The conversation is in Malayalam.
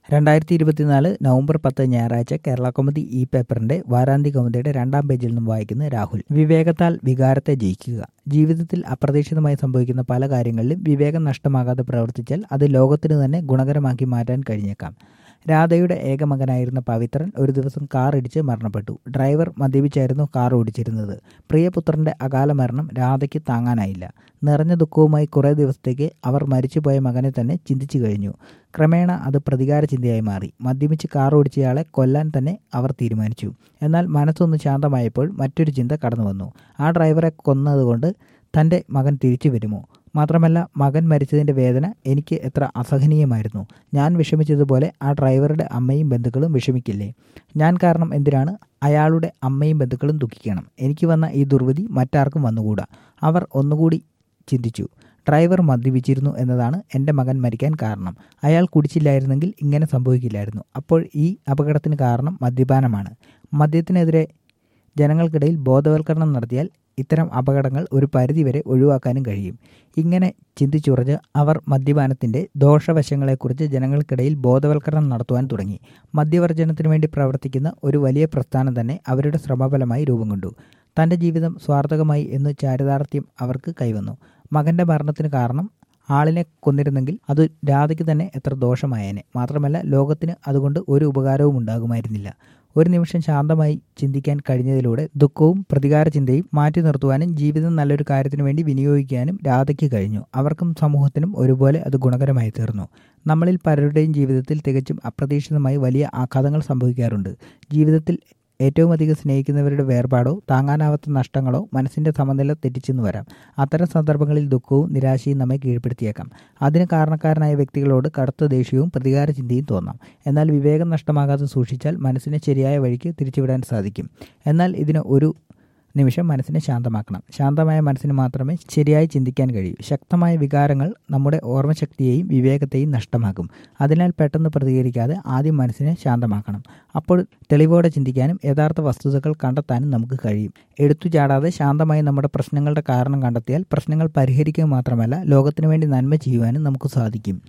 രണ്ടായിരത്തി ഇരുപത്തിനാല് നവംബർ പത്ത് ഞായറാഴ്ച കേരള കൗമുദി ഇ പേപ്പറിന്റെ വാരാന്ത്യ കൗമുദിയുടെ രണ്ടാം പേജിൽ നിന്നും വായിക്കുന്ന രാഹുൽ വിവേകത്താൽ വികാരത്തെ ജയിക്കുക ജീവിതത്തിൽ അപ്രതീക്ഷിതമായി സംഭവിക്കുന്ന പല കാര്യങ്ങളിലും വിവേകം നഷ്ടമാകാതെ പ്രവർത്തിച്ചാൽ അത് ലോകത്തിന് തന്നെ ഗുണകരമാക്കി മാറ്റാൻ കഴിഞ്ഞേക്കാം രാധയുടെ ഏക മകനായിരുന്ന പവിത്രൻ ഒരു ദിവസം കാർ ഇടിച്ച് മരണപ്പെട്ടു ഡ്രൈവർ മദ്യപിച്ചായിരുന്നു കാർ ഓടിച്ചിരുന്നത് പ്രിയപുത്രന്റെ അകാല മരണം രാധയ്ക്ക് താങ്ങാനായില്ല നിറഞ്ഞ ദുഃഖവുമായി കുറേ ദിവസത്തേക്ക് അവർ മരിച്ചുപോയ മകനെ തന്നെ ചിന്തിച്ചു കഴിഞ്ഞു ക്രമേണ അത് പ്രതികാര ചിന്തയായി മാറി മദ്യപിച്ച് കാർ ഓടിച്ചയാളെ കൊല്ലാൻ തന്നെ അവർ തീരുമാനിച്ചു എന്നാൽ മനസ്സൊന്ന് ശാന്തമായപ്പോൾ മറ്റൊരു ചിന്ത കടന്നു വന്നു ആ ഡ്രൈവറെ കൊന്നതുകൊണ്ട് തൻ്റെ മകൻ തിരിച്ചു വരുമോ മാത്രമല്ല മകൻ മരിച്ചതിൻ്റെ വേദന എനിക്ക് എത്ര അസഹനീയമായിരുന്നു ഞാൻ വിഷമിച്ചതുപോലെ ആ ഡ്രൈവറുടെ അമ്മയും ബന്ധുക്കളും വിഷമിക്കില്ലേ ഞാൻ കാരണം എന്തിനാണ് അയാളുടെ അമ്മയും ബന്ധുക്കളും ദുഃഖിക്കണം എനിക്ക് വന്ന ഈ ദുർവിധി മറ്റാർക്കും വന്നുകൂടാ അവർ ഒന്നുകൂടി ചിന്തിച്ചു ഡ്രൈവർ മദ്യപിച്ചിരുന്നു എന്നതാണ് എൻ്റെ മകൻ മരിക്കാൻ കാരണം അയാൾ കുടിച്ചില്ലായിരുന്നെങ്കിൽ ഇങ്ങനെ സംഭവിക്കില്ലായിരുന്നു അപ്പോൾ ഈ അപകടത്തിന് കാരണം മദ്യപാനമാണ് മദ്യത്തിനെതിരെ ജനങ്ങൾക്കിടയിൽ ബോധവൽക്കരണം നടത്തിയാൽ ഇത്തരം അപകടങ്ങൾ ഒരു പരിധിവരെ ഒഴിവാക്കാനും കഴിയും ഇങ്ങനെ ചിന്തിച്ചുറഞ്ഞ് അവർ മദ്യപാനത്തിൻ്റെ ദോഷവശങ്ങളെക്കുറിച്ച് ജനങ്ങൾക്കിടയിൽ ബോധവൽക്കരണം നടത്തുവാൻ തുടങ്ങി മദ്യവർജനത്തിനു വേണ്ടി പ്രവർത്തിക്കുന്ന ഒരു വലിയ പ്രസ്ഥാനം തന്നെ അവരുടെ ശ്രമഫലമായി രൂപം കൊണ്ടു തൻ്റെ ജീവിതം സ്വാർത്ഥകമായി എന്ന് ചാരിതാർത്ഥ്യം അവർക്ക് കൈവന്നു മകൻ്റെ മരണത്തിന് കാരണം ആളിനെ കൊന്നിരുന്നെങ്കിൽ അത് രാധയ്ക്ക് തന്നെ എത്ര ദോഷമായേനെ മാത്രമല്ല ലോകത്തിന് അതുകൊണ്ട് ഒരു ഉപകാരവും ഉണ്ടാകുമായിരുന്നില്ല ഒരു നിമിഷം ശാന്തമായി ചിന്തിക്കാൻ കഴിഞ്ഞതിലൂടെ ദുഃഖവും പ്രതികാര ചിന്തയും മാറ്റി നിർത്തുവാനും ജീവിതം നല്ലൊരു കാര്യത്തിനു വേണ്ടി വിനിയോഗിക്കാനും രാധയ്ക്ക് കഴിഞ്ഞു അവർക്കും സമൂഹത്തിനും ഒരുപോലെ അത് ഗുണകരമായി തീർന്നു നമ്മളിൽ പലരുടെയും ജീവിതത്തിൽ തികച്ചും അപ്രതീക്ഷിതമായി വലിയ ആഘാതങ്ങൾ സംഭവിക്കാറുണ്ട് ജീവിതത്തിൽ ഏറ്റവും അധികം സ്നേഹിക്കുന്നവരുടെ വേർപാടോ താങ്ങാനാവാത്ത നഷ്ടങ്ങളോ മനസ്സിൻ്റെ സമനില തെറ്റിച്ചെന്ന് വരാം അത്തരം സന്ദർഭങ്ങളിൽ ദുഃഖവും നിരാശയും നമ്മെ കീഴ്പ്പെടുത്തിയേക്കാം അതിന് കാരണക്കാരനായ വ്യക്തികളോട് കടുത്ത ദേഷ്യവും പ്രതികാര ചിന്തയും തോന്നാം എന്നാൽ വിവേകം നഷ്ടമാകാതെ സൂക്ഷിച്ചാൽ മനസ്സിനെ ശരിയായ വഴിക്ക് തിരിച്ചുവിടാൻ സാധിക്കും എന്നാൽ ഇതിന് ഒരു നിമിഷം മനസ്സിനെ ശാന്തമാക്കണം ശാന്തമായ മനസ്സിന് മാത്രമേ ശരിയായി ചിന്തിക്കാൻ കഴിയൂ ശക്തമായ വികാരങ്ങൾ നമ്മുടെ ഓർമ്മശക്തിയെയും വിവേകത്തെയും നഷ്ടമാക്കും അതിനാൽ പെട്ടെന്ന് പ്രതികരിക്കാതെ ആദ്യം മനസ്സിനെ ശാന്തമാക്കണം അപ്പോൾ തെളിവോടെ ചിന്തിക്കാനും യഥാർത്ഥ വസ്തുതകൾ കണ്ടെത്താനും നമുക്ക് കഴിയും എടുത്തു ചാടാതെ ശാന്തമായി നമ്മുടെ പ്രശ്നങ്ങളുടെ കാരണം കണ്ടെത്തിയാൽ പ്രശ്നങ്ങൾ പരിഹരിക്കുക മാത്രമല്ല ലോകത്തിനു വേണ്ടി നന്മ ചെയ്യുവാനും നമുക്ക് സാധിക്കും